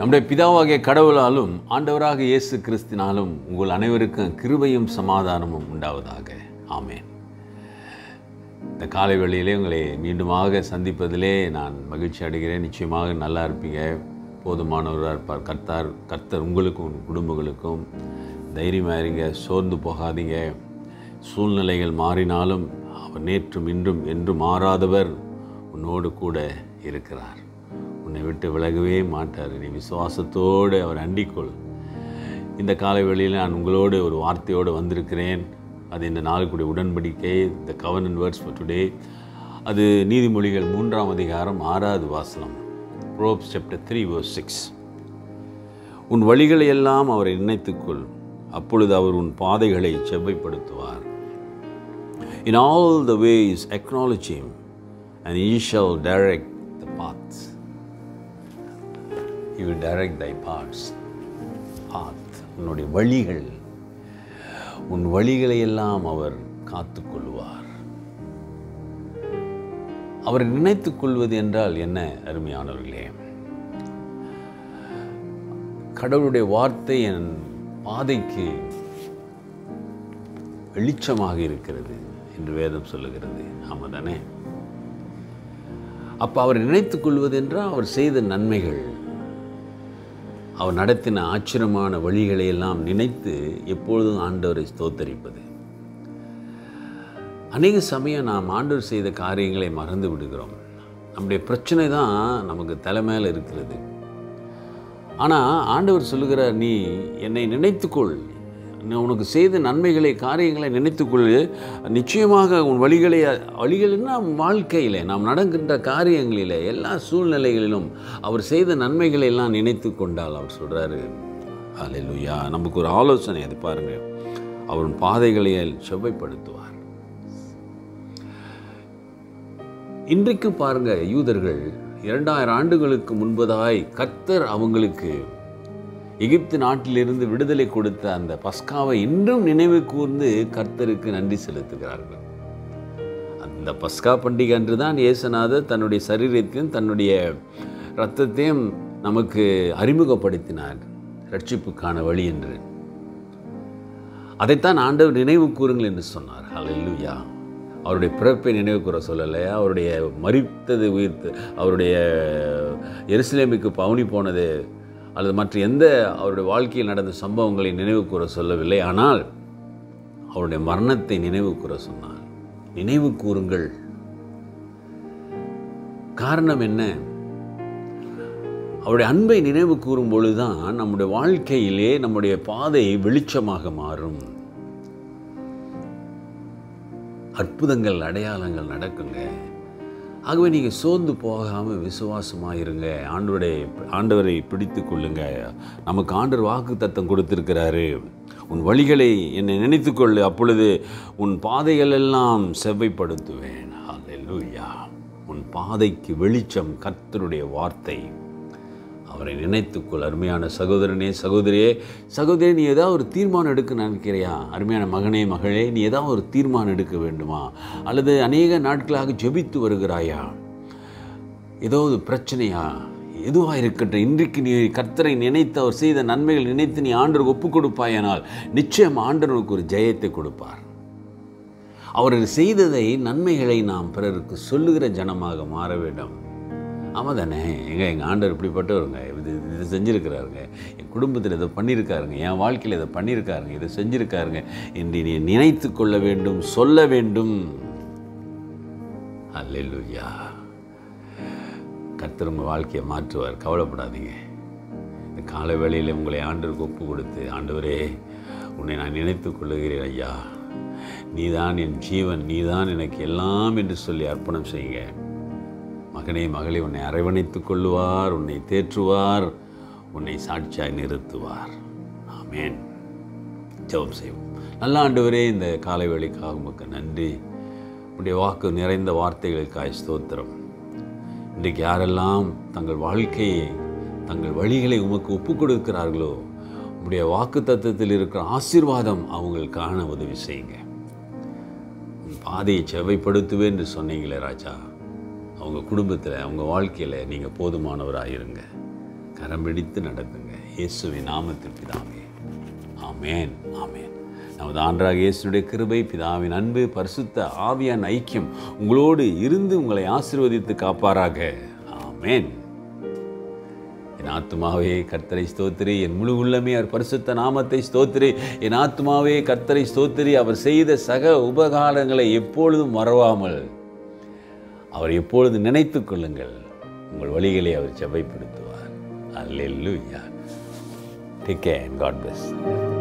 நம்முடைய பிதாவாகிய கடவுளாலும் ஆண்டவராக இயேசு கிறிஸ்தினாலும் உங்கள் அனைவருக்கும் கிருபையும் சமாதானமும் உண்டாவதாக ஆமென் இந்த காலை வேளையிலே உங்களை மீண்டுமாக சந்திப்பதிலே நான் மகிழ்ச்சி அடைகிறேன் நிச்சயமாக நல்லா இருப்பீங்க போதுமானவராக இருப்பார் கர்த்தார் கர்த்தர் உங்களுக்கும் உங்கள் குடும்பங்களுக்கும் தைரியமாக இருங்க சோர்ந்து போகாதீங்க சூழ்நிலைகள் மாறினாலும் அவர் நேற்றும் இன்றும் என்றும் மாறாதவர் உன்னோடு கூட இருக்கிறார் உன்னை விட்டு விலகவே மாட்டார் நீ விசுவாசத்தோடு அவர் அண்டிக்கொள் இந்த காலை வேளையில் நான் உங்களோடு ஒரு வார்த்தையோடு வந்திருக்கிறேன் அது இந்த நாளுக்குடைய உடன்படிக்கை த கவர்னன் வேர்ட்ஸ் ஃபார் டுடே அது நீதிமொழிகள் மூன்றாம் அதிகாரம் ஆறாவது வாசனம் Proverbs chapter three verse six உன் வழிகளை எல்லாம் அவரை நினைத்துக்கொள் அப்பொழுது அவர் உன் பாதைகளை செவ்வைப்படுத்துவார் in all the ways acknowledge him and he shall direct the paths he will direct thy paths path உன்னுடைய வழிகள் உன் வழிகளை எல்லாம் அவர் காத்துக்கொள்வார் அவரை நினைத்துக் கொள்வது என்றால் என்ன அருமையானவர்களே கடவுளுடைய வார்த்தை என் பாதைக்கு வெளிச்சமாக இருக்கிறது என்று வேதம் சொல்லுகிறது ஆமாம் தானே அப்போ அவர் நினைத்துக் கொள்வது என்றால் அவர் செய்த நன்மைகள் அவர் நடத்தின ஆச்சரியமான வழிகளை எல்லாம் நினைத்து எப்பொழுதும் ஆண்டவரை ஸ்தோத்தரிப்பது அநேக சமயம் நாம் ஆண்டவர் செய்த காரியங்களை மறந்து விடுகிறோம் நம்முடைய பிரச்சனை தான் நமக்கு தலைமையில் இருக்கிறது ஆனால் ஆண்டவர் சொல்லுகிறார் நீ என்னை நினைத்துக்கொள் நான் உனக்கு செய்த நன்மைகளை காரியங்களை நினைத்துக்கொள் நிச்சயமாக உன் வழிகளை வழிகள்னா வாழ்க்கையில் நாம் நடக்கின்ற காரியங்களில் எல்லா சூழ்நிலைகளிலும் அவர் செய்த நன்மைகளை எல்லாம் நினைத்து கொண்டால் அவர் சொல்கிறாரு அல்லேலூயா நமக்கு ஒரு ஆலோசனை அது பாருங்கள் அவர் பாதைகளை செவ்வைப்படுத்துவார் இன்றைக்கும் பாருங்க யூதர்கள் இரண்டாயிரம் ஆண்டுகளுக்கு முன்பதாய் கர்த்தர் அவங்களுக்கு எகிப்து நாட்டிலிருந்து விடுதலை கொடுத்த அந்த பஸ்காவை இன்றும் நினைவு கூர்ந்து கர்த்தருக்கு நன்றி செலுத்துகிறார்கள் அந்த பஸ்கா பண்டிகை அன்று தான் இயேசுநாதர் தன்னுடைய சரீரத்தையும் தன்னுடைய இரத்தத்தையும் நமக்கு அறிமுகப்படுத்தினார் ரட்சிப்புக்கான வழி என்று அதைத்தான் ஆண்டவர் நினைவு கூறுங்கள் என்று சொன்னார் ஹalleluya அவருடைய பிறப்பை நினைவு கூற சொல்லலை அவருடைய மறித்தது உயிர்த்து அவருடைய எருசலேமுக்கு பவுனி போனது அல்லது மற்ற எந்த அவருடைய வாழ்க்கையில் நடந்த சம்பவங்களை நினைவு கூற சொல்லவில்லை ஆனால் அவருடைய மரணத்தை நினைவு கூற சொன்னார் நினைவு கூறுங்கள் காரணம் என்ன அவருடைய அன்பை நினைவு கூறும் பொழுதுதான் நம்முடைய வாழ்க்கையிலே நம்முடைய பாதை வெளிச்சமாக மாறும் அற்புதங்கள் அடையாளங்கள் நடக்குங்க ஆகவே நீங்கள் சோர்ந்து போகாமல் விசுவாசமாக இருங்க ஆண்டவரை ஆண்டவரை பிடித்து கொள்ளுங்க நமக்கு ஆண்டவர் வாக்கு தத்தம் கொடுத்திருக்கிறாரு உன் வழிகளை என்னை நினைத்துக்கொள்ளு அப்பொழுது உன் பாதைகள் எல்லாம் செவ்வைப்படுத்துவேன் அல்லேலூயா உன் பாதைக்கு வெளிச்சம் கர்த்தருடைய வார்த்தை அவரை நினைத்துக்கொள் அருமையான சகோதரனே சகோதரியே சகோதரி நீ ஏதாவது ஒரு தீர்மானம் எடுக்க நினைக்கிறியா அருமையான மகனே மகளே நீ ஏதாவது ஒரு தீர்மானம் எடுக்க வேண்டுமா அல்லது அநேக நாட்களாக ஜெபித்து வருகிறாயா ஏதோ ஒரு பிரச்சனையா எதுவாக இருக்கட்டும் இன்றைக்கு நீ கர்த்தரை நினைத்து அவர் செய்த நன்மைகள் நினைத்து நீ ஆண்டருக்கு ஒப்பு கொடுப்பாயானால் நிச்சயம் ஆண்டவருக்கு ஒரு ஜெயத்தை கொடுப்பார் அவர் செய்ததை நன்மைகளை நாம் பிறருக்கு சொல்லுகிற ஜனமாக மாற வேண்டும் ஆமாம் தானே எங்க எங்கள் ஆண்டவர் இப்படிப்பட்டவருங்க இது இது செஞ்சுருக்கிறாருங்க என் குடும்பத்தில் இதை பண்ணியிருக்காருங்க என் வாழ்க்கையில் இதை பண்ணியிருக்காருங்க இதை செஞ்சுருக்காருங்க என்று நீ நினைத்து கொள்ள வேண்டும் சொல்ல வேண்டும் அல்லேலூயா கர்த்தர் உங்கள் வாழ்க்கையை மாற்றுவார் கவலைப்படாதீங்க இந்த கால வேளையில் உங்களை ஆண்டவருக்கு ஒப்பு கொடுத்து ஆண்டவரே உன்னை நான் நினைத்து கொள்ளுகிறேன் ஐயா நீதான் என் ஜீவன் நீதான் எனக்கு எல்லாம் என்று சொல்லி அர்ப்பணம் செய்யுங்க மகனே மகளே உன்னை அரவணைத்துக் கொள்ளுவார் உன்னை தேற்றுவார் உன்னை சாட்சியாய் நிறுத்துவார் ஆமேன் ஜெபம் செய்வோம் நல்ல ஆண்டவரே இந்த காலை வேளைக்காக உமக்கு நன்றி உடைய வாக்கு நிறைந்த வார்த்தைகளுக்காய் ஸ்தோத்திரம் இன்றைக்கு யாரெல்லாம் தங்கள் வாழ்க்கையை தங்கள் வழிகளை உமக்கு ஒப்புக் கொடுக்கிறார்களோ உடைய வாக்கு தத்துவத்தில் இருக்கிற ஆசீர்வாதம் அவங்களுக்கு காண உதவி செய்யுங்க உன் பாதையை செவ்வைப்படுத்துவேன் என்று சொன்னீங்களே ராஜா அவங்க குடும்பத்தில் அவங்க வாழ்க்கையில் நீங்கள் போதுமானவராக இருங்க கரம் பிடித்து நடத்துங்க இயேசுவின் நாமத்தில் பிதாவே ஆமேன் ஆமேன் நமது ஆண்டராக இயேசுடைய கிருபை பிதாவின் அன்பு பரிசுத்த ஆவியான ஐக்கியம் உங்களோடு இருந்து உங்களை ஆசீர்வதித்து காப்பாராக ஆமேன் என் ஆத்மாவே கர்த்தரை ஸ்தோத்திரி என் முழு உள்ளமே அவர் பரிசுத்த நாமத்தை ஸ்தோத்திரி என் ஆத்மாவே கர்த்தரை ஸ்தோத்திரி அவர் செய்த சக உபகாரங்களை எப்பொழுதும் மறவாமல் அவர் எப்பொழுது நினைத்து கொள்ளுங்கள் உங்கள் வழிகளை அவர் செவ்வைப்படுத்துவார் அல்லேலூயா டேக் கேர் காட் பிளஸ்